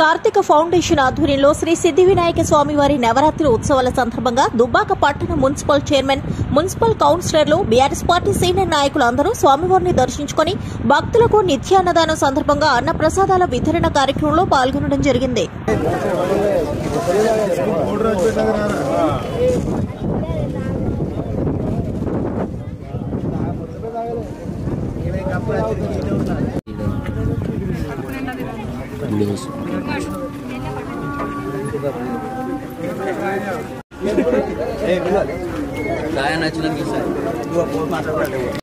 Karthika foundation ఆధ్వర్యంలో శ్రీ సిద్ధి వినాయక స్వామివారి నవరాత్రి ఉత్సవాల సందర్భంగా దుబ్బాక పట్టణ మున్సిపల్ చైర్మన్ మున్సిపల్ కౌన్సిలర్లు బీఆర్ఎస్ పార్టీ సీనియర్ నాయకులు అందరూ స్వామివారిని దర్శించుకుని భక్తులకు నిత్యాన్నదానం సందర్భంగా అన్న ప్రసాదాల వితరణ కార్యక్రమంలో పాల్గొనడం జరిగింది గాయం నచ్చినందుకు సార్